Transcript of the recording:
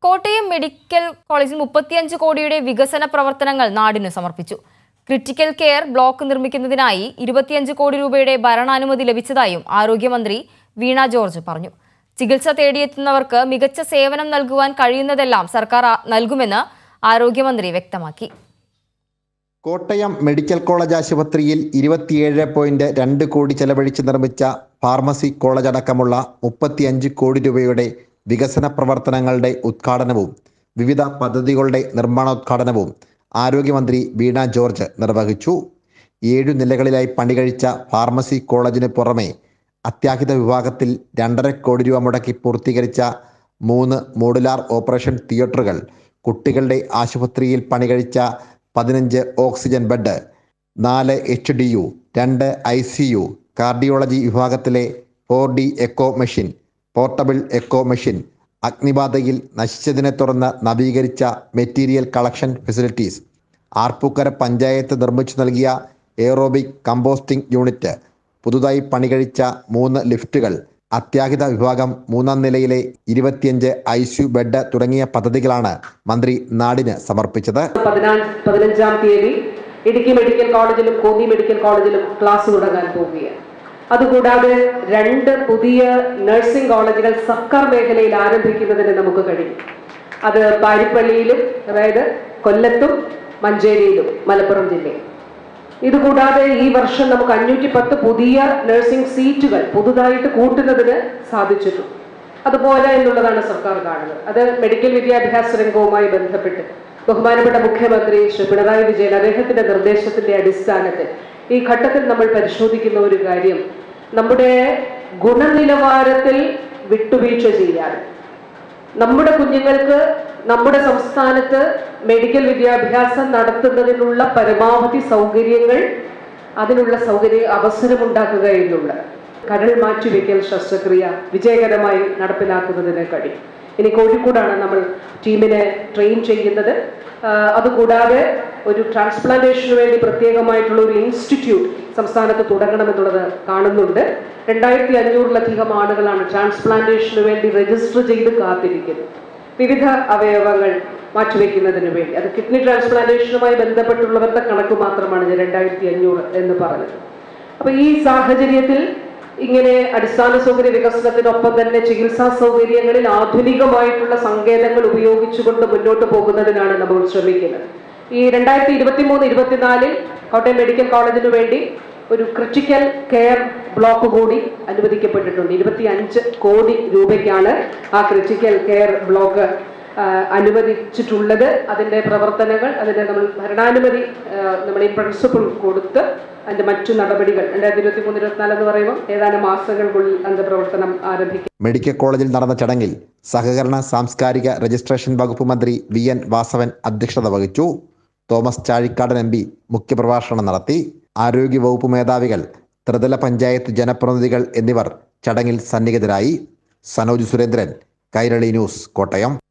Kottayam medical കോളേജിൽ മുപ്പത്തിയഞ്ച് കോടിയുടെ വികസന പ്രവർത്തനങ്ങൾ നാടിന് സമർപ്പിച്ചു ക്രിട്ടിക്കൽ കെയർ ബ്ലോക്ക് നിർമ്മിക്കുന്നതിനായി ഇരുപത്തിയഞ്ച് കോടി രൂപയുടെ ഭരണാനുമതി ലഭിച്ചതായും ആരോഗ്യമന്ത്രി വീണ ജോർജ് പറഞ്ഞു ചികിത്സ തേടിയെത്തുന്നവർക്ക് മികച്ച സേവനം നൽകുവാൻ കഴിയുന്നതെല്ലാം സർക്കാർ ആ- നൽകുമെന്ന് ആരോഗ്യമന്ത്രി വ്യക്തമാക്കി കോട്ടയം മെഡിക്കൽ കോളേജ് ആശുപത്രിയിൽ ഇരുപത്തിയേഴ് പോയിന്റ് രണ്ട് കോടി ചെലവഴിച്ച് നിർമ്മിച്ച ഫാർമസി കോളേജ് അടക്കമുള്ള മുപ്പത്തിയഞ്ച് കോടി രൂപയുടെ വികസന പ്രവർത്തനങ്ങളുടെ ഉദ്ഘാടനവും വിവിധ പദ്ധതികളുടെ നിർമ്മാണോദ്ഘാടനവും ആരോഗ്യമന്ത്രി വീണ ജോർജ് നിർവഹിച്ചു ഏഴു നിലകളിലായി പണി കഴിച്ച ഫാർമസി കോളേജിന് പുറമെ അത്യാഹിത വിഭാഗത്തിൽ രണ്ടര കോടി രൂപ മുടക്കി പൂർത്തീകരിച്ച മൂന്ന് മോഡുലാർ ഓപ്പറേഷൻ തിയേറ്ററുകൾ കുട്ടികളുടെ ആശുപത്രിയിൽ പണി കഴിച്ച പതിനഞ്ച് ഓക്സിജൻ ബെഡ് നാല് എച്ച് ഡി യു രണ്ട് ഐ സി യു കാർഡിയോളജി വിഭാഗത്തിലെ four D echo machine portable echo machine അഗ്നിബാധയിൽ നശിച്ചതിനെ തുടർന്ന് നവീകരിച്ച material collection facilities Arpookara panchayat നിർമ്മിച്ചു നൽകിയ എയറോബിക് കമ്പോസ്റ്റിംഗ് യൂണിറ്റ് പുതുതായി പണികഴിച്ച മൂന്ന് ലിഫ്റ്റുകൾ അത്യാഹിത വിഭാഗം മൂന്നാം നിലയിലെ ഇരുപത്തിയഞ്ച് ഐ സി ബെഡ് തുടങ്ങിയ പദ്ധതികളാണ് മന്ത്രി നാടിന് സമർപ്പിച്ചത് പതിനാ- പതിനഞ്ചാം തീയതി ഇടുക്കി മെഡിക്കൽ കോളേജിലും കോന്നി മെഡിക്കൽ കോളേജിലും ക്ലാസ് തുടങ്ങാൻ പോവുകയാണ് അതുകൂടാതെ രണ്ട് പുതിയ നഴ്സിംഗ് കോളേജുകൾ സർക്കാർ മേഖലയിൽ ആരംഭിക്കുന്നതിന് നമുക്ക് കഴിയും അത് പാരിപ്പള്ളിയിലും അതായത് കൊല്ലത്തും മഞ്ചേരിയിലും മലപ്പുറം ജില്ലയിൽ ഇതുകൂടാതെ ഈ വർഷം നമുക്ക് അഞ്ഞൂറ്റി പത്ത് പുതിയ നഴ്സിംഗ് സീറ്റുകൾ പുതുതായിട്ട് കൂട്ടുന്നതിന് സാധിച്ചിട്ടുണ്ട് അതുപോലെ എന്നുള്ളതാണ് സർക്കാർ കാണുന്നത് അത് മെഡിക്കൽ വിദ്യാഭ്യാസ രംഗവുമായി ബന്ധപ്പെട്ട് ബഹുമാനപ്പെട്ട മുഖ്യമന്ത്രി ശ്രീ പിണറായി വിജയൻ അദ്ദേഹത്തിന്റെ നിർദ്ദേശത്തിന്റെ അടിസ്ഥാനത്തിൽ ഈ ഘട്ടത്തിൽ നമ്മൾ പരിശോധിക്കുന്ന ഒരു കാര്യം നമ്മുടെ ഗുണനിലവാരത്തിൽ വിട്ടുവീഴ്ച ചെയ്യാതെ നമ്മുടെ കുഞ്ഞുങ്ങൾക്ക് നമ്മുടെ സംസ്ഥാനത്ത് മെഡിക്കൽ വിദ്യാഭ്യാസം നടത്തുന്നതിനുള്ള പരമാവധി സൗകര്യങ്ങൾ അതിനുള്ള സൗകര്യ അവസരമുണ്ടാക്കുക എന്നുള്ളത് കരൾ മാറ്റിവെക്കൽ ശസ്ത്രക്രിയ വിജയകരമായി നടപ്പിലാക്കുന്നതിന് കഴിയും ഇനി കോഴിക്കോടാണ് നമ്മൾ ടീമിനെ ട്രെയിൻ ചെയ്യുന്നത് ആഹ് അതുകൂടാതെ ഒരു ട്രാൻസ്പ്ലാന്റേഷന് വേണ്ടി പ്രത്യേകമായിട്ടുള്ള ഒരു ഇൻസ്റ്റിറ്റ്യൂട്ട് സംസ്ഥാനത്ത് തുടങ്ങണമെന്നുള്ളത് കാണുന്നുണ്ട് രണ്ടായിരത്തി അഞ്ഞൂറിലധികം ആളുകളാണ് ട്രാൻസ്പ്ലാന്റേഷന് വേണ്ടി രജിസ്റ്റർ ചെയ്ത് കാത്തിരിക്കുന്നത് വിവിധ അവയവങ്ങൾ മാറ്റിവെക്കുന്നതിന് വേണ്ടി അത് കിഡ്നി ട്രാൻസ്പ്ലാന്റേഷനുമായി ബന്ധപ്പെട്ടുള്ളവരുടെ കണക്ക് മാത്രമാണ് ഞാൻ രണ്ടായിരത്തി അഞ്ഞൂറ് എന്ന് പറഞ്ഞത് അപ്പൊ ഈ സാഹചര്യത്തിൽ ഇങ്ങനെ അടിസ്ഥാന സൗകര്യ വികസനത്തിനൊപ്പം തന്നെ ചികിത്സാ സൗകര്യങ്ങളിൽ ആധുനികമായിട്ടുള്ള സങ്കേതങ്ങൾ ഉപയോഗിച്ചുകൊണ്ട് മുന്നോട്ട് പോകുന്നതിനാണ് നമ്മൾ ശ്രമിക്കുന്നത് ഈ രണ്ടായിരത്തി ഇരുപത്തി മൂന്ന് ഇരുപത്തിനാലിൽ കോട്ടയം മെഡിക്കൽ കോളേജിന് വേണ്ടി ഒരു ക്രിട്ടിക്കൽ കെയർ ബ്ലോക്ക് കൂടി അനുവദിക്കപ്പെട്ടിട്ടുണ്ട് ഇരുപത്തി അഞ്ച് കോടി രൂപയ്ക്കാണ് ആ ക്രിട്ടിക്കൽ കെയർ ബ്ലോക്ക് ആ, അനുവദിച്ചിട്ടുള്ളത് അതിൻ്റെ പ്രവർത്തനങ്ങൾ അതിൻ്റെ നമ്മൾ ഭരണാനുമതി ആ, നമ്മൾ ഈ പ്രിൻസിപ്പിൾ കൊടുത്ത് അതിൻ്റെ മറ്റു നടപടികൾ രണ്ടായിരത്തി ഇരുപത്തി മൂന്ന് ഇരുപത്തിനാല് എന്ന് പറയുമ്പോൾ ഏതാനും മാസങ്ങൾക്കുള്ളിൽ അതിൻ്റെ പ്രവർത്തനം ആരംഭിക്കും മെഡിക്കൽ കോളേജിൽ നടന്ന ചടങ്ങിൽ സഹകരണ സാംസ്കാരിക രജിസ്ട്രേഷൻ വകുപ്പ് മന്ത്രി വി എൻ വാസവൻ അധ്യക്ഷത വഹിച്ചു തോമസ് ചാഴിക്കാടൻ എം പി മുഖ്യപ്രഭാഷണം നടത്തി ആരോഗ്യവകുപ്പ് മേധാവികൾ ത്രിതല പഞ്ചായത്ത് ജനപ്രതിനിധികൾ എന്നിവർ ചടങ്ങിൽ സന്നിഹിതരായി സനോജ് സുരേന്ദ്രൻ കൈരളി ന്യൂസ് കോട്ടയം